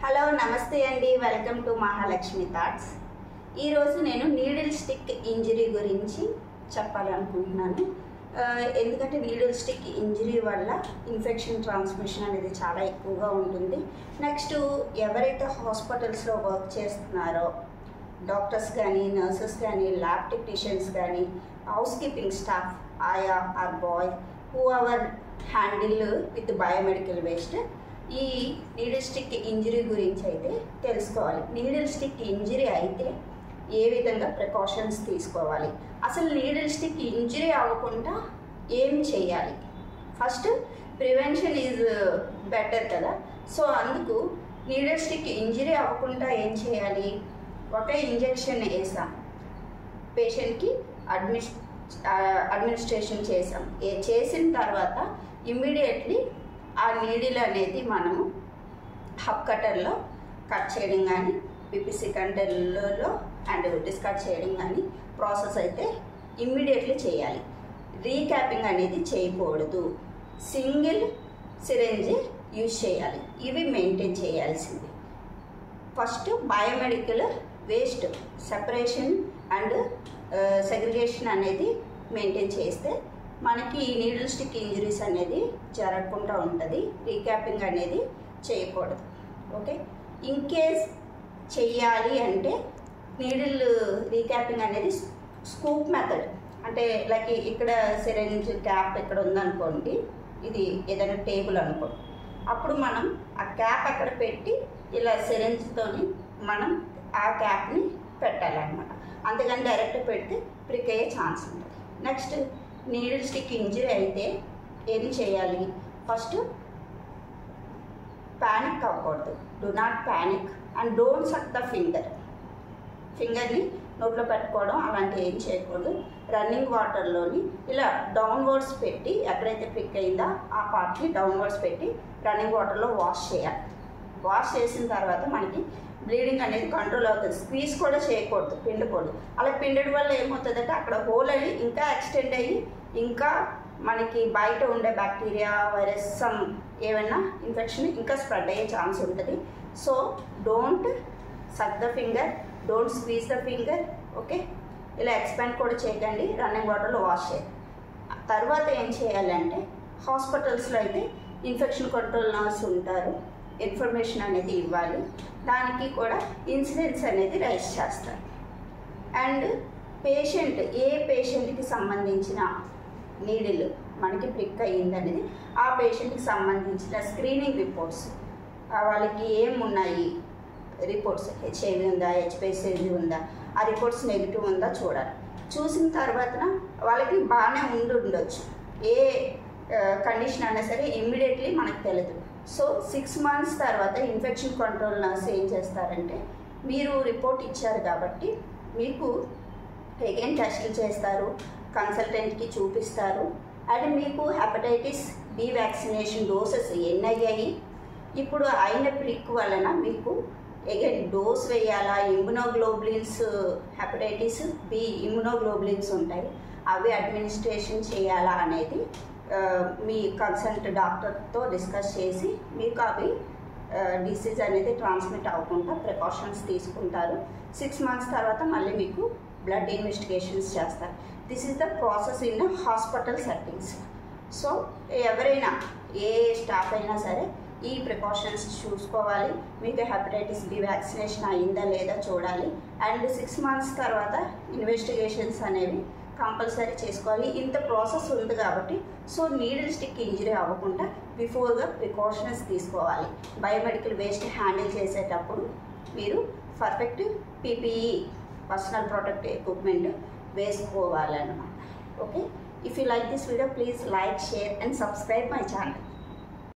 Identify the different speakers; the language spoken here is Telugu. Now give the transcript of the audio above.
Speaker 1: హలో నమస్తే అండి వెల్కమ్ టు మహాలక్ష్మి థాట్స్ ఈరోజు నేను నీడిల్ స్టిక్ ఇంజరీ గురించి చెప్పాలనుకుంటున్నాను ఆ, ఎందుకంటే నీడిల్ స్టిక్ ఇంజరీ వల్ల ఇన్ఫెక్షన్ ట్రాన్స్మిషన్ అనేది చాలా ఎక్కువగా ఉంటుంది నెక్స్ట్ ఎవరైతే హాస్పిటల్స్లో వర్క్ చేస్తున్నారో డాక్టర్స్ కానీ నర్సెస్ కానీ ల్యాబ్ టెక్నీషియన్స్ కానీ హౌస్ కీపింగ్ స్టాఫ్ ఆయా or boy who our handle with biomedical waste ఈ నీడిల్ స్టిక్ ఇంజరీ గురించి అయితే తెలుసుకోవాలి నీడిల్ స్టిక్ ఇంజరీ అయితే ఏ విధంగా ప్రికాషన్స్ తీసుకోవాలి అసలు నీడిల్ స్టిక్ ఇంజరీ అవ్వకుండా ఏం చేయాలి ఫస్ట్ ప్రివెన్షన్ ఈజ్ బెటర్ కదా సో అందుకు నీడిల్ స్టిక్ ఇంజరీ అవ్వకుండా ఏం చేయాలి ఒక ఇంజెక్షన్ వేసాం పేషెంట్కి అడ్మిస్ అడ్మినిస్ట్రేషన్ చేసాం ఏ చేసిన తర్వాత ఇమ్మీడియట్లీ ఆ నీడిల్ అనేది మనము హబ్ కట్టర్లో కట్ చేయడం కానీ పిపిసి కంటర్లలో అండ్ డిస్కట్ చేయడం కానీ ప్రాసెస్ అయితే ఇమ్మీడియట్లీ చేయాలి రీక్యాపింగ్ అనేది చేయకూడదు సింగిల్ సిరెంజ్ యూజ్ చేయాలి ఇవి మెయింటైన్ చేయాల్సింది first biomedical waste separation and segregation అనేది మెయింటైన్ చేస్తే మనకి ఈ నీడిల్ స్టిక్ ఇంజరీస్ అనేది జరగకుండా ఉంటుంది రీక్యాపింగ్ అనేది చేయకూడదు ఓకే ఇన్ కేస్ చెయ్యాలి అంటే నీడిల్ రీక్యాపింగ్ అనేది స్కూప్ మెథడ్ అంటే లైక్ ఇక్కడ సిరెంజ్ క్యాప్ ఇక్కడ ఉందనుకోండి ఇది ఏదైనా టేబుల్ అనుకోండి అప్పుడు మనం ఆ క్యాప్ అక్కడ పెట్టి ఇలా సిరెంజ్తోని మనం ఆ క్యాప్ని పెట్టాలన్నమాట అంతేగాని డైరెక్ట్ పెడితే ప్రిక్ అయ్యే ఛాన్స్ ఉంటుంది నెక్స్ట్ నీడిల్ స్టిక్ ఇంజరీ అయితే ఏం చేయాలి ఫస్ట్ ప్యానిక్ అవ్వకూడదు do not panic and don't suck the finger ఫింగర్ని నోట్లో పెట్టుకోవడం అలాంటివి ఏం చేయకూడదు రన్నింగ్ వాటర్లోని ఇలా డౌన్వర్డ్స్ పెట్టి ఎక్కడైతే పిక్ అయిందో ఆ పార్ట్ని డౌన్వర్డ్స్ పెట్టి రన్నింగ్ వాటర్లో వాష్ చేయాలి వాష్ చేసిన తర్వాత మనకి బ్లీడింగ్ అనేది కంట్రోల్ అవుతుంది స్క్వీజ్ కూడా చేయకూడదు పిండకూడదు అలా పిండడం వల్ల ఏమవుతుందంటే అక్కడ హోల్ అని ఇంకా ఎక్స్టెండ్ అయ్యి ఇంకా మనకి బయట ఉండే బ్యాక్టీరియా వైరస్ సమ్ ఏమైనా ఇన్ఫెక్షన్ ఇంకా స్ప్రెడ్ అయ్యే ఛాన్స్ ఉంటుంది so don't suck the finger don't squeeze the finger okay ఇలా ఎక్స్పాండ్ కూడా చేయకండి రన్నింగ్ వాటర్లో వాష్ చేయాలి తర్వాత ఏం చేయాలంటే హాస్పిటల్స్లో అయితే ఇన్ఫెక్షన్ కంట్రోల్ నర్స్ ఉంటారు ఇన్ఫర్మేషన్ అనేది ఇవ్వాలి దానికి కూడా ఇన్సిడెంట్స్ అనేది రైజ్ చేస్తారు అండ్ పేషెంట్ ఏ పేషెంట్కి సంబంధించిన నీడిల్ మనకి ప్రిక్ అయ్యింది అనేది ఆ పేషెంట్కి సంబంధించిన స్క్రీనింగ్ రిపోర్ట్స్ వాళ్ళకి ఏమున్నాయి రిపోర్ట్స్ హెచ్ఐవి ఉందా హెచ్పిఎస్ఏవి ఉందా ఆ రిపోర్ట్స్ నెగిటివ్ ఉందా చూడాలి చూసిన తర్వాత వాళ్ళకి బాగానే ఉండి ఉండొచ్చు ఏ కండిషన్ అయినా సరే ఇమ్మీడియట్లీ మనకు తెలియదు సో సిక్స్ మంత్స్ తర్వాత ఇన్ఫెక్షన్ కంట్రోల్ నర్స్ ఏం చేస్తారంటే మీరు రిపోర్ట్ ఇచ్చారు కాబట్టి మీకు అగైన్ టెస్టులు చేస్తారు కన్సల్టెంట్కి చూపిస్తారు అండ్ మీకు హెపటైటిస్ బి వ్యాక్సినేషన్ డోసెస్ ఎన్ని అయ్యాయి ఇప్పుడు అయిన ప్రిక్ వలన మీకు అగైన్ డోస్ వేయాలా ఇమ్యునోగ్లోబులిన్స్ హెపటైటిస్ బి ఇమ్యునోగ్లోబులిన్స్ ఉంటాయి అవి అడ్మినిస్ట్రేషన్ చేయాలా అనేది ఆ, మీ కన్సల్ట్ డాక్టర్తో డిస్కస్ చేసి మీకు అవి డిసీజ్ అనేది ట్రాన్స్మిట్ అవ్వకుండా ప్రికాషన్స్ తీసుకుంటారు సిక్స్ మంత్స్ తర్వాత మళ్ళీ మీకు బ్లడ్ ఇన్వెస్టిగేషన్స్ చేస్తారు this is the process in hospital settings so ఎవరైనా ఏ స్టాఫ్ అయినా సరే ఈ ప్రికాషన్స్ చూసుకోవాలి మీకు హెపటైటిస్ బి వ్యాక్సినేషన్ అయిందా లేదా చూడాలి అండ్ సిక్స్ మంత్స్ తర్వాత ఇన్వెస్టిగేషన్స్ అనేవి కంపల్సరీ చేసుకోవాలి ఇంత ప్రాసెస్ ఉంది కాబట్టి సో నీడిల్ స్టిక్ ఇంజరీ అవ్వకుండా బిఫోర్గా ప్రికాషన్స్ తీసుకోవాలి బయోమెడికల్ వేస్ట్ హ్యాండిల్ చేసేటప్పుడు మీరు perfect PPE personal protect equipment వేసుకోవాలన్నమాట okay if you like this video please like share and subscribe my channel